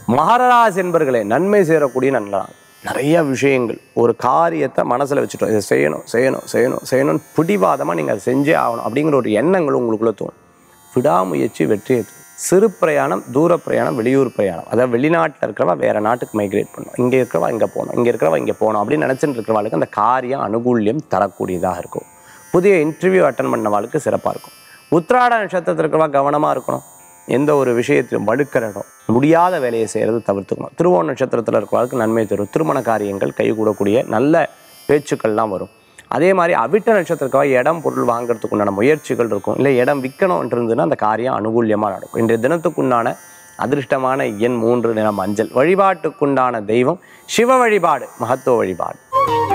மகராசி என்பர்களே நன்மை சேரக்கூடிய நல்ல நாள் நிறைய விஷயங்கள் ஒரு காரியத்தை மனசில் வச்சுட்டோம் இதை செய்யணும் செய்யணும் செய்யணும் செய்யணும்னு பிடிவாதமாக நீங்கள் அதை செஞ்சே ஆகணும் அப்படிங்கிற ஒரு எண்ணங்கள் உங்களுக்குள்ள தோணும் விடாமுயற்சி வெற்றியை தரும் சிறு பிரயாணம் தூர பிரயாணம் வெளியூர் பிரயாணம் அதாவது வெளிநாட்டில் இருக்கிறவா வேற நாட்டுக்கு மைக்ரேட் பண்ணணும் இங்கே இருக்கிறவா இங்கே போகணும் இங்கே இருக்கிறவா இங்கே போகணும் அப்படின்னு நினச்சிட்டு இருக்கிறவாளுக்கு அந்த காரியம் அனுகூல்யம் தரக்கூடியதாக இருக்கும் புதிய இன்டர்வியூ அட்டன் பண்ணவாளுக்கு சிறப்பாக இருக்கும் உத்திராட நட்சத்திரத்தில் இருக்கிறவா கவனமாக இருக்கணும் எந்த ஒரு விஷயத்திலும் வடுக்கிறடம் முடியாத வேலையை செய்கிறது தவிர்த்துக்கணும் திருவோண நட்சத்திரத்தில் இருக்கிறவர்களுக்கு நன்மை தரும் திருமண காரியங்கள் கைகூடக்கூடிய நல்ல பேச்சுக்கள்லாம் வரும் அதே மாதிரி அவிட்ட நட்சத்திரக்காக இடம் பொருள் வாங்குறதுக்கு உண்டான முயற்சிகள் இருக்கும் இல்லை இடம் விற்கணும் இருந்ததுன்னா அந்த காரியம் அனுகூல்யமாக நடக்கும் இன்றைய தினத்துக்குண்டான அதிர்ஷ்டமான எண் மூன்று நிறம் மஞ்சள் வழிபாட்டுக்குண்டான தெய்வம் சிவ வழிபாடு மகத்துவ வழிபாடு